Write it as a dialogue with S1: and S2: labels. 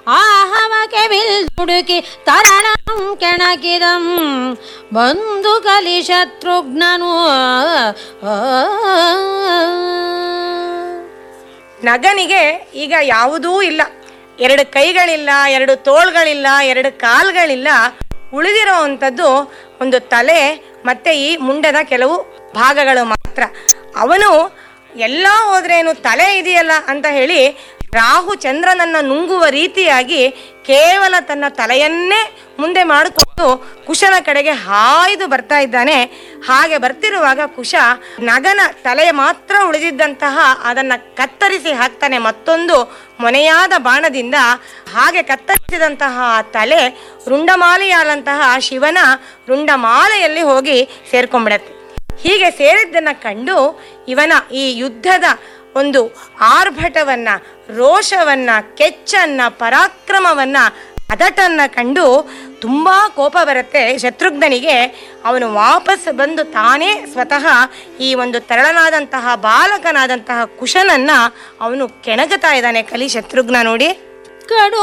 S1: ಆಹವಕ್ಕೆ bill ಹುಡುಕಿ ತರಣಂ ಕೆಣಕಿದಂ ಬಂದು ಕಲಿ ಶತ್ರುಘ್ನನು
S2: ನಗನಿಗೆ ಈಗ ಯಾವುದೂ ಇಲ್ಲ ಎರಡು ಕೈಗಳಿಲ್ಲ ಎರಡು ತೋಳ್ಗಳಿಲ್ಲ ಎರಡು ಕಾಲ್ಗಳಿಲ್ಲ ಉಳಿದಿರೋ ಅಂಥದ್ದು ಒಂದು ತಲೆ ಮತ್ತೆ ಈ ಮುಂಡದ ಕೆಲವು ಭಾಗಗಳು ಮಾತ್ರ ಅವನು ಎಲ್ಲ ಹೋದ್ರೇನು ತಲೆ ಇದೆಯಲ್ಲ ಅಂತ ಹೇಳಿ ರಾಹು ಚಂದ್ರನನ್ನ ನುಂಗುವ ರೀತಿಯಾಗಿ ಕೇವಲ ತನ್ನ ತಲೆಯನ್ನೇ ಮುಂದೆ ಮಾಡಿಕೊಂಡು ಕುಶನ ಕಡೆಗೆ ಹಾಯ್ದು ಬರ್ತಾ ಇದ್ದಾನೆ ಹಾಗೆ ಬರ್ತಿರುವಾಗ ಕುಶ ನಗನ ತಲೆಯ ಮಾತ್ರ ಉಳಿದಿದ್ದಂತಹ ಅದನ್ನ ಕತ್ತರಿಸಿ ಹಾಕ್ತಾನೆ ಮತ್ತೊಂದು ಮೊನೆಯಾದ ಬಾಣದಿಂದ ಹಾಗೆ ಕತ್ತರಿಸಿದಂತಹ ಆ ತಲೆ ರುಂಡಮಾಲೆಯಾದಂತಹ ಶಿವನ ರುಂಡಮಾಲೆಯಲ್ಲಿ ಹೋಗಿ ಸೇರ್ಕೊಂಡ್ಬಿಡತ್ತೆ ಹೀಗೆ ಸೇರಿದ್ದನ್ನ ಕಂಡು ಇವನ ಈ ಯುದ್ಧದ ಒಂದು ಆರ್ಭಟವನ್ನ ರೋಷವನ್ನ ಕೆಚ್ಚನ್ನ ಪರಾಕ್ರಮವನ್ನ ಅದಟನ್ನ ಕಂಡು ತುಂಬಾ ಕೋಪ ಬರುತ್ತೆ ಶತ್ರುಘ್ನನಿಗೆ ಅವನು ವಾಪಸ್ ಬಂದು ತಾನೇ ಸ್ವತಃ ಈ ಒಂದು ತರಳನಾದಂತಹ ಬಾಲಕನಾದಂತಹ ಕುಶನನ್ನ ಅವನು ಕೆಣಗುತ್ತಾ ಇದ್ದಾನೆ ಕಲಿ ಶತ್ರುಘ್ನ ನೋಡಿ
S1: ಕಡು